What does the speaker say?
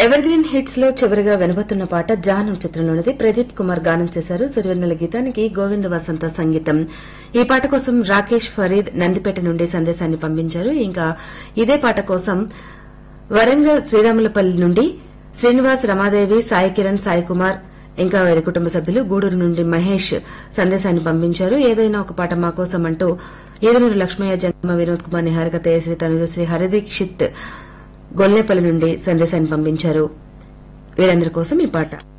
ever green hits లో చివరిగా వినబోతున్న పాట జాను చిత్రంలోనిది ప్రదీప్ కుమార్ గానం చేశారు సిరివెన్నెల గీతానికి గోవింద వసంత సంగీతం ఈ పాట కోసం రాకేష్ ఫరీద్ నందిపేట నుండి సందేశాన్ని పంపించారు ఇంకా ఇదే పాట కోసం వరంగల్ శ్రీరాములపల్లి నుండి శ్రీనివాస్ రమాదేవి సాయి కిరణ్ సాయి కుమార్ ఇంకా వారి కుటుంబ సభ్యులు గూడూరు నుండి మహేష్ సందేశాన్ని పంపించారు ఏదైనా ఒక పాట మా కోసం అంటూ ఏదనూరు లక్ష్మయ్య జంగమ వినోద్ కుమార్ నిహారిక తేజశ్రీ తనుజశ్రీ హరిదీక్షిత్ గొల్లేపల్లి నుండి సందేశాన్ని పంపించారు వీరందరి కోసం ఈ పాట